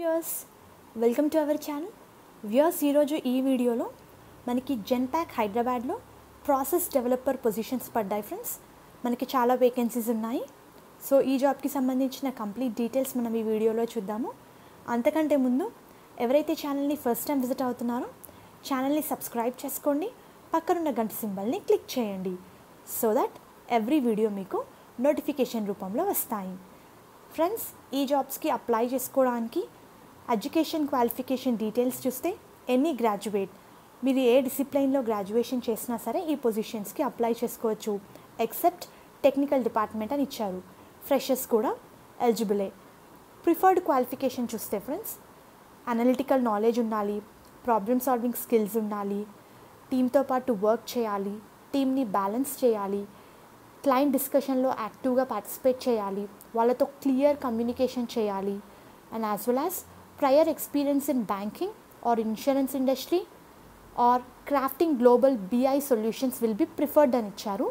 viewers welcome to our channel viewers ఈరోజు ఈ వీడియోలో మనకి జెన్పాక్ హైదరాబాద్లో ప్రాసెస్ డెవలపర్ పొజిషన్స్ పడ్డాయి ఫ్రెండ్స్ మనకి చాలా వేకెన్సీస్ ఉన్నాయి సో ఈ జాబ్కి సంబంధించిన కంప్లీట్ డీటెయిల్స్ మనం ఈ వీడియోలో చూద్దాము అంతకంటే ముందు ఎవరైతే ఛానల్ని ఫస్ట్ టైం విజిట్ అవుతున్నారో ఛానల్ని సబ్స్క్రైబ్ చేసుకోండి పక్కనున్న గంట సింబల్ని క్లిక్ చేయండి సో దట్ ఎవ్రీ వీడియో మీకు నోటిఫికేషన్ రూపంలో వస్తాయి ఫ్రెండ్స్ ఈ జాబ్స్కి అప్లై చేసుకోవడానికి ఎడ్యుకేషన్ క్వాలిఫికేషన్ డీటెయిల్స్ చూస్తే ఎనీ గ్రాడ్యుయేట్ మీరు ఏ డిసిప్లైన్లో గ్రాడ్యుయేషన్ చేసినా సరే ఈ పొజిషన్స్కి అప్లై చేసుకోవచ్చు ఎక్సెప్ట్ టెక్నికల్ డిపార్ట్మెంట్ అని ఇచ్చారు ఫ్రెషర్స్ కూడా ఎలిజిబులే ప్రిఫర్డ్ క్వాలిఫికేషన్ చూస్తే ఫ్రెండ్స్ అనలిటికల్ నాలెడ్జ్ ఉండాలి ప్రాబ్లమ్ సాల్వింగ్ స్కిల్స్ ఉండాలి టీంతో పాటు వర్క్ చేయాలి టీమ్ని బ్యాలెన్స్ చేయాలి క్లయింట్ డిస్కషన్లో యాక్టివ్గా పార్టిసిపేట్ చేయాలి వాళ్ళతో క్లియర్ కమ్యూనికేషన్ చేయాలి and as well as prior experience in banking or insurance industry or crafting global BI solutions will be preferred అని ఇచ్చారు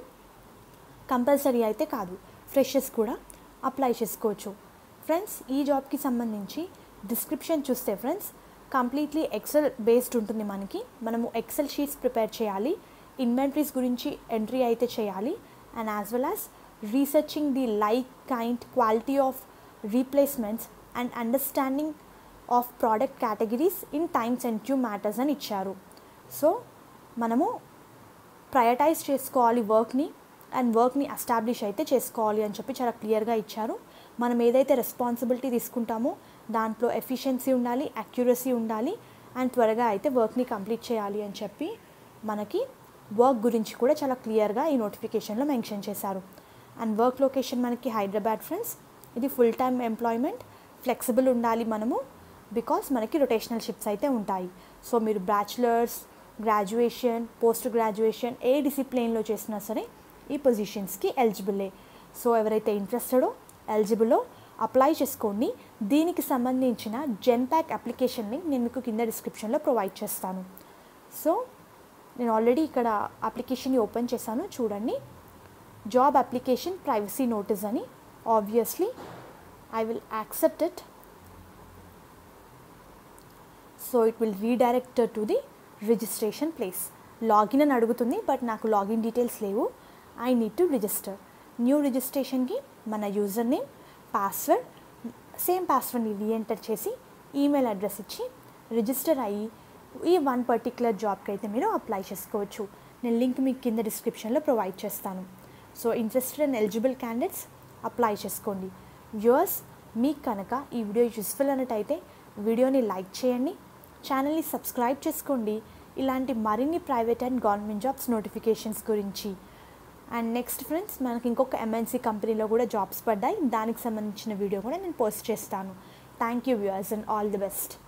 కంపల్సరీ అయితే కాదు ఫ్రెషర్స్ కూడా అప్లై చేసుకోవచ్చు ఫ్రెండ్స్ ఈ జాబ్కి సంబంధించి డిస్క్రిప్షన్ చూస్తే ఫ్రెండ్స్ కంప్లీట్లీ ఎక్సెల్ బేస్డ్ ఉంటుంది మనకి మనము ఎక్సెల్ షీట్స్ ప్రిపేర్ చేయాలి ఇన్వెంటరీస్ గురించి ఎంట్రీ అయితే చేయాలి and as well as researching the like kind quality of replacements and understanding of product categories in time sensitive matters అని ఇచ్చారు సో మనము ప్రయటైజ్ చేసుకోవాలి వర్క్ని అండ్ వర్క్ని ఎస్టాబ్లిష్ అయితే చేసుకోవాలి అని చెప్పి చాలా క్లియర్గా ఇచ్చారు మనం ఏదైతే రెస్పాన్సిబిలిటీ తీసుకుంటామో దాంట్లో ఎఫిషియన్సీ ఉండాలి అక్యురసీ ఉండాలి అండ్ త్వరగా అయితే వర్క్ని కంప్లీట్ చేయాలి అని చెప్పి మనకి వర్క్ గురించి కూడా చాలా క్లియర్గా ఈ నోటిఫికేషన్లో మెన్షన్ చేశారు అండ్ వర్క్ లొకేషన్ మనకి హైదరాబాద్ ఫ్రెండ్స్ ఇది ఫుల్ టైమ్ ఎంప్లాయ్మెంట్ ఫ్లెక్సిబుల్ ఉండాలి మనము బికాస్ మనకి రొటేషనల్ షిప్స్ అయితే ఉంటాయి సో మీరు బ్యాచులర్స్ గ్రాడ్యుయేషన్ పోస్ట్ గ్రాడ్యుయేషన్ ఏ డిసిప్లిన్లో చేసినా సరే ఈ పొజిషన్స్కి ఎలిజిబులే సో ఎవరైతే ఇంట్రెస్టెడో ఎలిజిబులో అప్లై చేసుకోండి దీనికి సంబంధించిన జెన్ ప్యాక్ అప్లికేషన్ లింక్ నేను మీకు కింద డిస్క్రిప్షన్లో ప్రొవైడ్ చేస్తాను సో నేను ఆల్రెడీ ఇక్కడ అప్లికేషన్ని ఓపెన్ చేశాను చూడండి జాబ్ అప్లికేషన్ ప్రైవసీ నోటీస్ అని obviously I will accept it so it will redirect to the registration place login అని అడుగుతుంది బట్ నాకు లాగిన్ డీటెయిల్స్ లేవు I need to register new రిజిస్ట్రేషన్కి మన యూజర్ నేమ్ పాస్వర్డ్ సేమ్ పాస్వర్డ్ని రీఎంటర్ చేసి email address ఇచ్చి రిజిస్టర్ అయ్యి ఈ వన్ పర్టిక్యులర్ జాబ్కి అయితే మీరు అప్లై చేసుకోవచ్చు నేను లింక్ మీకు కింద డిస్క్రిప్షన్లో ప్రొవైడ్ చేస్తాను so interested and eligible candidates apply చేసుకోండి వ్యూవర్స్ మీకు కనుక ఈ వీడియో యూస్ఫుల్ అన్నట్టయితే వీడియోని లైక్ చేయండి ఛానల్ని సబ్స్క్రైబ్ చేసుకోండి ఇలాంటి మరిన్ని private and government jobs notifications గురించి అండ్ నెక్స్ట్ ఫ్రెండ్స్ మనకి ఇంకొక ఎంఎన్సీ కంపెనీలో కూడా జాబ్స్ పడ్డాయి దానికి సంబంధించిన వీడియో కూడా నేను పోస్ట్ చేస్తాను thank you viewers and all the best